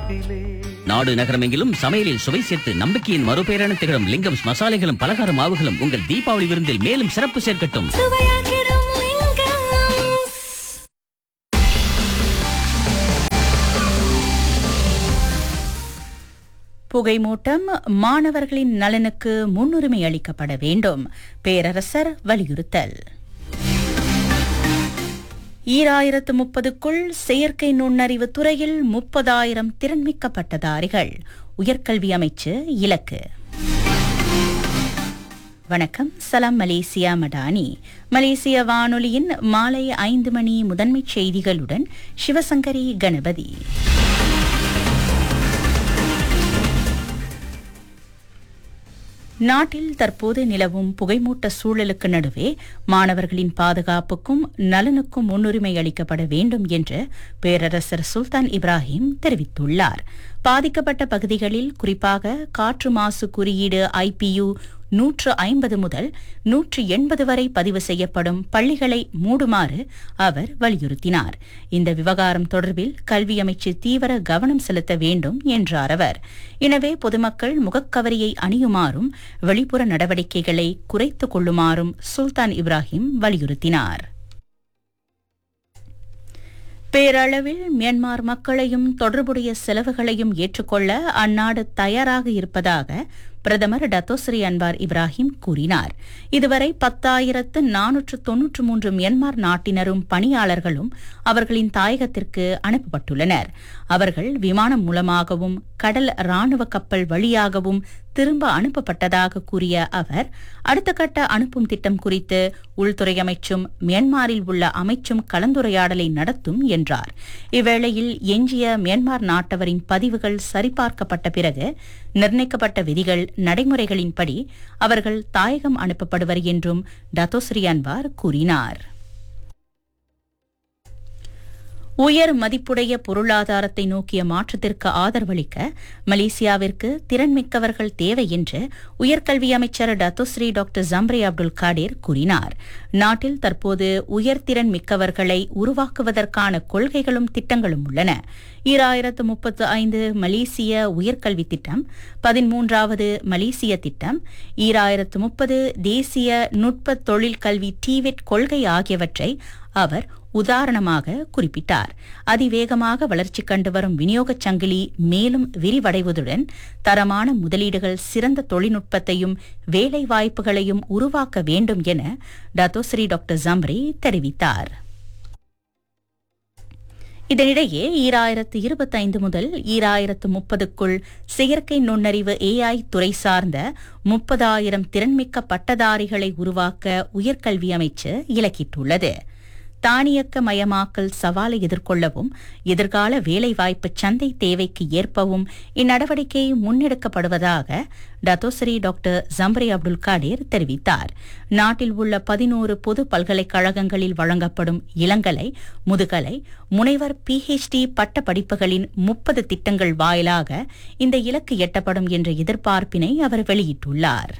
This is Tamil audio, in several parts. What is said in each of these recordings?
நாட்டிலே நாடு நகரமெங்கிலும் சமையலில் சுவை சேர்த்து நம்பிக்கையின் மறுபெயரென திகழும் லிங்கம்ஸ் மசாலைகளும் பலகார மாவுகளும் உங்கள் தீபாவளி விருந்தில் மேலும் சிறப்பு சேர்க்கட்டும் சுவையாக்கிடும் லிங்கம்ஸ் புகைமூட்டம் மாணவர்களின் நலனுக்கு முன்னுரிமை அளிக்கப்பட வேண்டும் பேரரசர் வலியுறுத்தல் ஈராயிரத்து முப்பதுக்குள் செயற்கை நுண்ணறிவு துறையில் முப்பதாயிரம் திறன்மிக்க பட்டதாரிகள் உயர்கல்வி அமைச்சு இலக்கு வணக்கம் சலாம் மலேசியா மடானி மலேசிய வானொலியின் மாலை ஐந்து மணி முதன்மைச் செய்திகளுடன் சிவசங்கரி கணபதி நாட்டில் தற்போது நிலவும் புகைமூட்ட சூழலுக்கு நடுவே மாணவர்களின் பாதுகாப்புக்கும் நலனுக்கும் முன்னுரிமை அளிக்கப்பட வேண்டும் என்று பேரரசர் சுல்தான் இப்ராஹிம் தெரிவித்துள்ளார் பாதிக்கப்பட்ட பகுதிகளில் குறிப்பாக காற்று மாசு குறியீடு ஐபியு நூற்று ஐம்பது முதல் நூற்று எண்பது வரை பதிவு செய்யப்படும் பள்ளிகளை மூடுமாறு அவர் வலியுறுத்தினார் இந்த விவகாரம் தொடர்பில் கல்வி அமைச்சு தீவிர கவனம் செலுத்த வேண்டும் என்றார் அவர் எனவே பொதுமக்கள் முகக்கவரியை அணியுமாறும் வெளிப்புற நடவடிக்கைகளை குறைத்துக் கொள்ளுமாறும் சுல்தான் இப்ராஹிம் வலியுறுத்தினார் பேரளவில் மியான்மர் மக்களையும் தொடர்புடைய செலவுகளையும் ஏற்றுக்கொள்ள அந்நாடு தயாராக இருப்பதாக பிரதமர் டத்தோஸ்ரீ அன்வார் இப்ராஹிம் கூறினார் இதுவரை பத்தாயிரத்து நானூற்று தொன்னூற்று மூன்று மியான்மர் நாட்டினரும் பணியாளர்களும் அவர்களின் தாயகத்திற்கு அனுப்பப்பட்டுள்ளனர் அவர்கள் விமானம் மூலமாகவும் கடல் ராணுவ கப்பல் வழியாகவும் திரும்ப அனுப்பப்பட்டதாக கூறிய அவர் அடுத்த கட்ட அனுப்பும் திட்டம் குறித்து உள்துறை அமைச்சும் மியான்மரில் உள்ள அமைச்சும் கலந்துரையாடலை நடத்தும் என்றார் இவ்வேளையில் எஞ்சிய மியான்மர் நாட்டவரின் பதிவுகள் சரிபார்க்கப்பட்ட பிறகு நிர்ணயிக்கப்பட்ட விதிகள் நடைமுறைகளின்படி அவர்கள் தாயகம் அனுப்பப்படுவர் என்றும் டத்தோஸ்ரீ அன்வார் கூறினார் உயர் மதிப்புடைய பொருளாதாரத்தை நோக்கிய மாற்றத்திற்கு ஆதரவளிக்க மலேசியாவிற்கு திறன்மிக்கவர்கள் தேவை என்று உயர்கல்வி அமைச்சர் Datuk Seri doctor Zambry Abdul Kadir கூறினார் நாட்டில் தற்போது உயர்திறன் மிக்கவர்களை உருவாக்குவதற்கான கொள்கைகளும் திட்டங்களும் உள்ளன ஈராயிரத்து முப்பத்து ஐந்து மலேசிய உயர்கல்வி திட்டம் பதிமூன்றாவது மலேசிய திட்டம் ஈராயிரத்து முப்பது தேசிய நுட்ப தொழில் கல்வி டிவெட் கொள்கை ஆகியவற்றை அவர் உதாரணமாக குறிப்பிட்டார் அதிவேகமாக வளர்ச்சி கண்டு வரும் விநியோகச் சங்கிலி மேலும் விரிவடைவதுடன் தரமான முதலீடுகள் சிறந்த தொழில்நுட்பத்தையும் வேலை வாய்ப்புகளையும் உருவாக்க வேண்டும் என டத்தோஸ்ரீ டாக்டர் ஜம்ரி தெரிவித்தார் இதனிடையே ஈராயிரத்து இருபத்தைந்து முதல் ஈராயிரத்து முப்பதுக்குள் செயற்கை நுண்ணறிவு ஏஐ துறை சார்ந்த முப்பதாயிரம் திறன்மிக்க பட்டதாரிகளை உருவாக்க உயர்கல்வி அமைச்சு இலக்கிட்டுள்ளது தானியக்க மயமாக்கல் சவாலை எதிர்கொள்ளவும் எதிர்கால வேலைவாய்ப்பு சந்தை தேவைக்கு ஏற்பவும் இந்நடவடிக்கை முன்னெடுக்கப்படுவதாக டத்தோசரி டாக்டர் ஜம்பரி அப்துல் காடேர் தெரிவித்தார் நாட்டில் உள்ள பதினோரு பொது பல்கலைக்கழகங்களில் வழங்கப்படும் இளங்கலை முதுகலை முனைவர் பிஹெச்டி பட்ட படிப்புகளின் முப்பது திட்டங்கள் வாயிலாக இந்த இலக்கு எட்டப்படும் என்ற எதிர்பார்ப்பினை அவர் வெளியிட்டுள்ளார்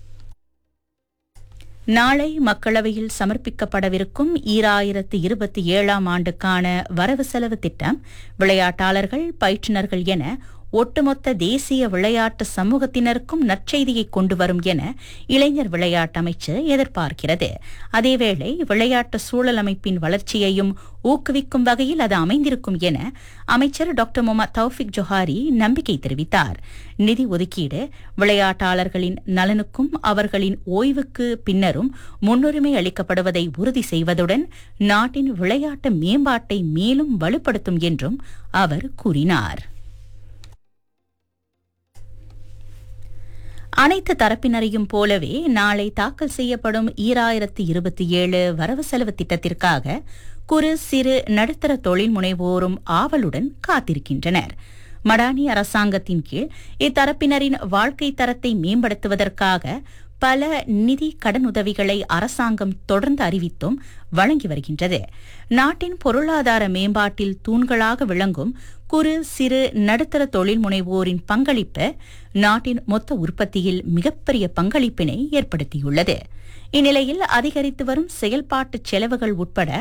நாளை மக்களவையில் சமர்ப்பிக்கப்படவிருக்கும் ஈராயிரத்து இருபத்தி ஏழாம் ஆண்டுக்கான வரவு செலவு திட்டம் விளையாட்டாளர்கள் பயிற்றுநர்கள் என ஒட்டுமொத்த தேசிய விளையாட்டு சமூகத்தினருக்கும் நற்செய்தியை கொண்டு வரும் என இளைஞர் விளையாட்டு அமைச்சு எதிர்பார்க்கிறது அதேவேளை விளையாட்டு சூழல் அமைப்பின் வளர்ச்சியையும் ஊக்குவிக்கும் வகையில் அது அமைந்திருக்கும் என அமைச்சர் டாக்டர் முகமது தௌஃபிக் ஜொஹாரி நம்பிக்கை தெரிவித்தார் நிதி ஒதுக்கீடு விளையாட்டாளர்களின் நலனுக்கும் அவர்களின் ஓய்வுக்கு பின்னரும் முன்னுரிமை அளிக்கப்படுவதை உறுதி செய்வதுடன் நாட்டின் விளையாட்டு மேம்பாட்டை மேலும் வலுப்படுத்தும் என்றும் அவர் கூறினார் அனைத்து தரப்பினரையும் போலவே நாளை தாக்கல் செய்யப்படும் ஈராயிரத்து இருபத்தி ஏழு வரவு செலவு திட்டத்திற்காக குறு சிறு நடுத்தர தொழில் முனைவோரும் ஆவலுடன் காத்திருக்கின்றனர் மடானி அரசாங்கத்தின் கீழ் இத்தரப்பினரின் வாழ்க்கை தரத்தை மேம்படுத்துவதற்காக பல நிதி கடனுதவிகளை அரசாங்கம் தொடர்ந்து அறிவித்தும் வழங்கி வருகின்றது நாட்டின் பொருளாதார மேம்பாட்டில் தூண்களாக விளங்கும் குறு சிறு நடுத்தர தொழில் முனைவோரின் பங்களிப்பு நாட்டின் மொத்த உற்பத்தியில் மிகப்பெரிய பங்களிப்பினை ஏற்படுத்தியுள்ளது இந்நிலையில் அதிகரித்து வரும் செயல்பாட்டு செலவுகள் உட்பட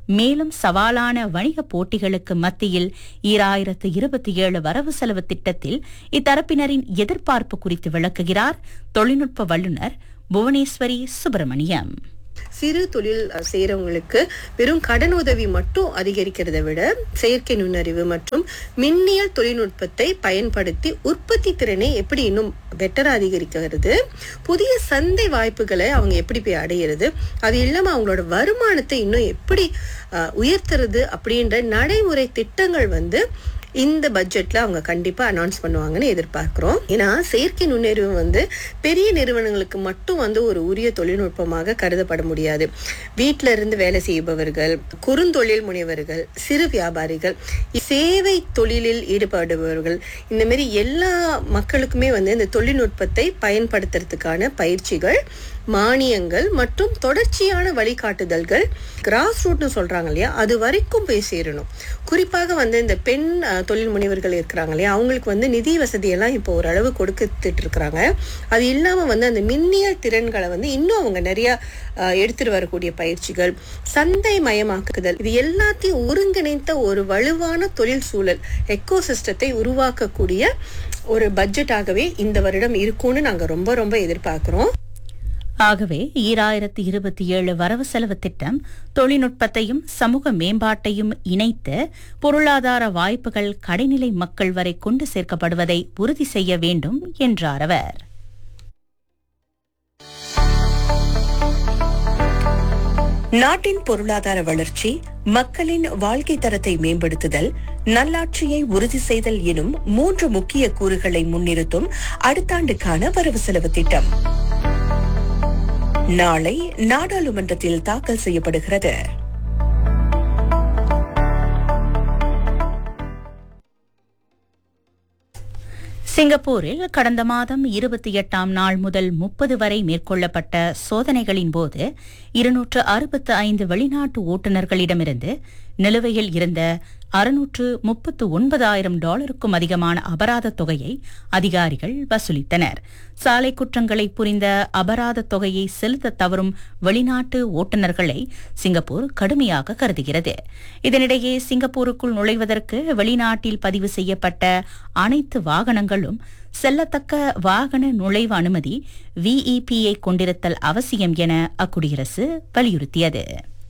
மேலும் சவாலான வணிக போட்டிகளுக்கு மத்தியில் ஈராயிரத்து இருபத்தி ஏழு வரவு செலவு திட்டத்தில் இத்தரப்பினரின் எதிர்பார்ப்பு குறித்து விளக்குகிறார் தொழில்நுட்ப வல்லுநர் புவனேஸ்வரி சுப்பிரமணியம் சிறு தொழில் செய்யறவங்களுக்கு வெறும் கடன் உதவி மட்டும் அதிகரிக்கிறத விட செயற்கை நுண்ணறிவு மற்றும் மின்னியல் தொழில்நுட்பத்தை பயன்படுத்தி உற்பத்தி திறனை எப்படி இன்னும் பெட்டரா அதிகரிக்கிறது புதிய சந்தை வாய்ப்புகளை அவங்க எப்படி போய் அடையிறது அது இல்லாம அவங்களோட வருமானத்தை இன்னும் எப்படி அஹ், உயர்த்துறது அப்படின்ற நடைமுறை திட்டங்கள் வந்து இந்த பட்ஜெட்ல அவங்க கண்டிப்பா அனௌன்ஸ் பண்ணுவாங்கன்னு எதிர்பார்க்கிறோம் ஏன்னா செயற்கை நுண்ணறிவு வந்து பெரிய நிறுவனங்களுக்கு மட்டும் வந்து ஒரு உரிய தொழில்நுட்பமாக கருதப்பட முடியாது வீட்ல இருந்து வேலை செய்பவர்கள் குறுந்தொழில் முனைவர்கள் சிறு வியாபாரிகள் சேவை தொழிலில் ஈடுபடுபவர்கள் இந்த மாதிரி எல்லா மக்களுக்குமே வந்து இந்த தொழில்நுட்பத்தை பயன்படுத்துறதுக்கான பயிற்சிகள் மானியங்கள் மற்றும் தொடர்ச்சியான வழிகாட்டுதல்கள் கிராஸ் ரூட்னு சொல்றாங்க இல்லையா அது வரைக்கும் போய் சேரணும் குறிப்பாக வந்து இந்த பெண் அஹ், தொழில் முனைவர்கள் இருக்கிறாங்க இல்லையா அவங்களுக்கு வந்து நிதி வசதியெல்லாம் இப்போ ஓரளவு கொடுத்துட்டு இருக்கிறாங்க அது இல்லாம வந்து அந்த மின்னியல் திறன்களை வந்து இன்னும் அவங்க நிறைய அஹ், எடுத்துட்டு வரக்கூடிய பயிற்சிகள் சந்தை மயமாக்குதல் இது எல்லாத்தையும் ஒருங்கிணைத்த ஒரு வலுவான தொழில் சூழல் எக்கோ சிஸ்டத்தை உருவாக்கக்கூடிய ஒரு பட்ஜெட்டாகவே இந்த வருடம் இருக்கும்னு நாங்க ரொம்ப ரொம்ப எதிர்பார்க்கிறோம் ஆகவே ஈராயிரத்து இருபத்தி ஏழு வரவு செலவு திட்டம் தொழில்நுட்பத்தையும் சமூக மேம்பாட்டையும் இணைத்து பொருளாதார வாய்ப்புகள் கடைநிலை மக்கள் வரை கொண்டு சேர்க்கப்படுவதை உறுதி செய்ய வேண்டும் என்றார் அவர் நாட்டின் பொருளாதார வளர்ச்சி மக்களின் வாழ்க்கை தரத்தை மேம்படுத்துதல் நல்லாட்சியை உறுதி செய்தல் எனும் மூன்று முக்கிய கூறுகளை முன்னிறுத்தும் அடுத்த ஆண்டுக்கான வரவு செலவு திட்டம் நாளை நாடாளுமன்றத்தில் தாக்கல் செய்யப்படுகிறது சிங்கப்பூரில் கடந்த மாதம் இருபத்தி எட்டாம் நாள் முதல் முப்பது வரை மேற்கொள்ளப்பட்ட சோதனைகளின் போது இருநூற்று அறுபத்து ஐந்து வெளிநாட்டு ஓட்டுநர்களிடமிருந்து நிலுவையில் இருந்த அறுநூற்று முப்பத்து ஒன்பதாயிரம் டாலருக்கும் அதிகமான அபராத தொகையை அதிகாரிகள் வசூலித்தனர் சாலை குற்றங்களை புரிந்த அபராத தொகையை செலுத்த தவறும் வெளிநாட்டு ஓட்டுநர்களை சிங்கப்பூர் கடுமையாக கருதுகிறது இதனிடையே சிங்கப்பூருக்குள் நுழைவதற்கு வெளிநாட்டில் பதிவு செய்யப்பட்ட அனைத்து வாகனங்களும் செல்லத்தக்க வாகன நுழைவு அனுமதி விஇபியை கொண்டிருத்தல் அவசியம் என அக்குடியரசு வலியுறுத்தியது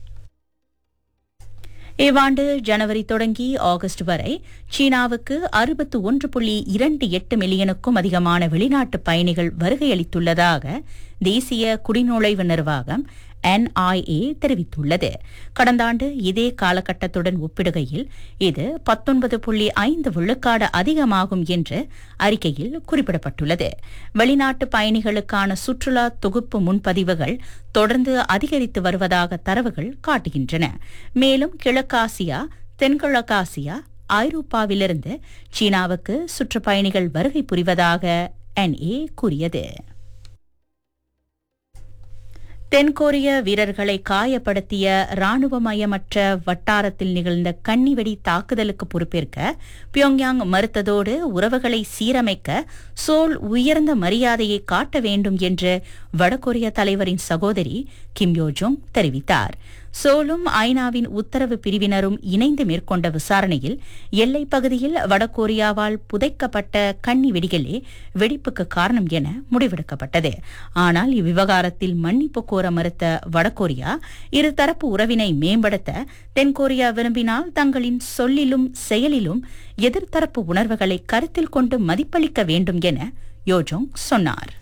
இவ்வாண்டு ஜனவரி தொடங்கி ஆகஸ்ட் வரை சீனாவுக்கு அறுபத்து ஒன்று புள்ளி இரண்டு எட்டு மில்லியனுக்கும் அதிகமான வெளிநாட்டு பயணிகள் வருகையளித்துள்ளதாக தேசிய குடிநுழைவு நிர்வாகம் என்ஐஏ தெரிவித்துள்ளது கடந்த ஆண்டு இதே காலகட்டத்துடன் ஒப்பிடுகையில் இது பத்தொன்பது புள்ளி ஐந்து விழுக்காடு அதிகமாகும் என்று அறிக்கையில் குறிப்பிடப்பட்டுள்ளது வெளிநாட்டு பயணிகளுக்கான சுற்றுலா தொகுப்பு முன்பதிவுகள் தொடர்ந்து அதிகரித்து வருவதாக தரவுகள் காட்டுகின்றன மேலும் கிழக்காசியா தென்கிழக்காசியா ஐரோப்பாவிலிருந்து சீனாவுக்கு சுற்றுப்பயணிகள் வருகை புரிவதாக என்ஏ கூறியது தென்கொரிய வீரர்களை காயப்படுத்திய ராணுவமயமற்ற வட்டாரத்தில் நிகழ்ந்த கன்னிவெடி தாக்குதலுக்கு பொறுப்பேற்க பியோங்யாங் மறுத்ததோடு உறவுகளை சீரமைக்க சோல் உயர்ந்த மரியாதையை காட்ட வேண்டும் என்று வடகொரிய தலைவரின் சகோதரி கிம் யோஜோங் தெரிவித்தார் சோலும் ஐநாவின் உத்தரவு பிரிவினரும் இணைந்து மேற்கொண்ட விசாரணையில் எல்லைப் பகுதியில் வடகொரியாவால் புதைக்கப்பட்ட கன்னி வெடிகளே வெடிப்புக்கு காரணம் என முடிவெடுக்கப்பட்டது ஆனால் இவ்விவகாரத்தில் மன்னிப்பு கோர மறுத்த வடகொரியா இருதரப்பு உறவினை மேம்படுத்த தென்கொரியா விரும்பினால் தங்களின் சொல்லிலும் செயலிலும் எதிர்த்தரப்பு உணர்வுகளை கருத்தில் கொண்டு மதிப்பளிக்க வேண்டும் என யோஜோங் சொன்னார்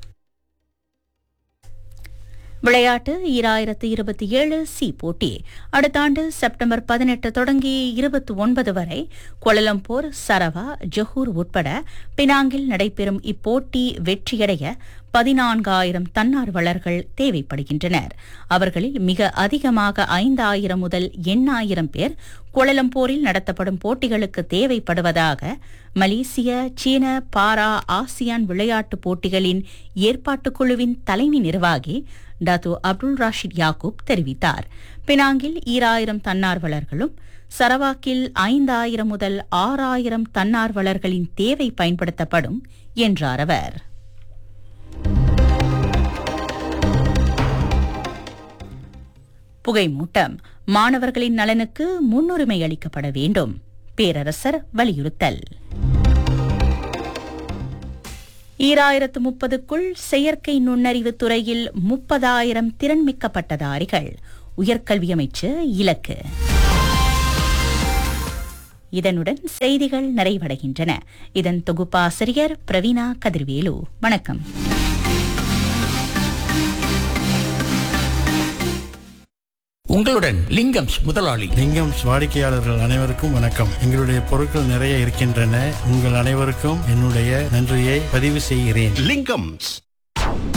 விளையாட்டு ஈராயிரத்து இருபத்தி ஏழு சி போட்டி அடுத்த ஆண்டு செப்டம்பர் பதினெட்டு தொடங்கி இருபத்தி ஒன்பது வரை கோலலம்பூர் சரவா ஜொஹூர் உட்பட பினாங்கில் நடைபெறும் இப்போட்டி வெற்றியடைய பதினான்காயிரம் தன்னார்வலர்கள் தேவைப்படுகின்றனர் அவர்களில் மிக அதிகமாக ஐந்தாயிரம் முதல் எண்ணாயிரம் பேர் கோலலம்பூரில் நடத்தப்படும் போட்டிகளுக்கு தேவைப்படுவதாக மலேசிய சீன பாரா ஆசியான் விளையாட்டுப் போட்டிகளின் ஏற்பாட்டுக் குழுவின் தலைமை நிர்வாகி டாத்து அப்துல் ராஷித் யாக்கூப் தெரிவித்தார் பினாங்கில் ஈராயிரம் தன்னார்வலர்களும் சரவாக்கில் ஐந்தாயிரம் முதல் ஆறாயிரம் தன்னார்வலர்களின் தேவை பயன்படுத்தப்படும் என்றார் அவர் புகைமூட்டம் மாணவர்களின் நலனுக்கு முன்னுரிமை அளிக்கப்பட வேண்டும் பேரரசர் வலியுறுத்தல் ஈராயிரத்து முப்பதுக்குள் செயற்கை நுண்ணறிவு துறையில் முப்பதாயிரம் திறன்மிக்க பட்டதாரிகள் உயர்கல்வி அமைச்சு இலக்கு இதனுடன் செய்திகள் நிறைவடைகின்றன இதன் தொகுப்பாசிரியர் பிரவீனா கதிர்வேலு வணக்கம் உங்களுடன் லிங்கம்ஸ் முதலாளி லிங்கம் வாடிக்கையாளர்கள் அனைவருக்கும் வணக்கம் எங்களுடைய பொருட்கள் நிறைய இருக்கின்றன உங்கள் அனைவருக்கும் என்னுடைய நன்றியை பதிவு செய்கிறேன் Linkums.